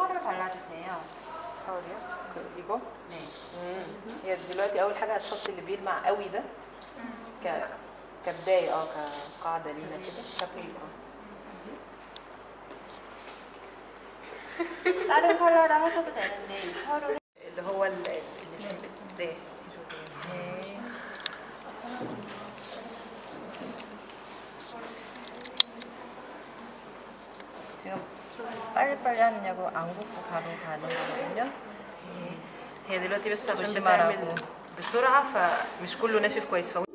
펄을 발라주세요. 펄이요? 그 이거? 네. مم. هي دلوقتي اول حاجه هتحط اللي بيلمع قوي ده ك كبدايه اه كقاعده لينا كده كبريت اه 다른 컬러를 하셔도 되는데 이 펄을 اللي هو ال- اللي في ال- ده 네. 지금 빨리빨리 하느냐고 안 굽고 바로 가는 거거든요. هي دلوقتي بس عشان خشي بتعمل معاها. بسرعه فمش كله ناشف كويس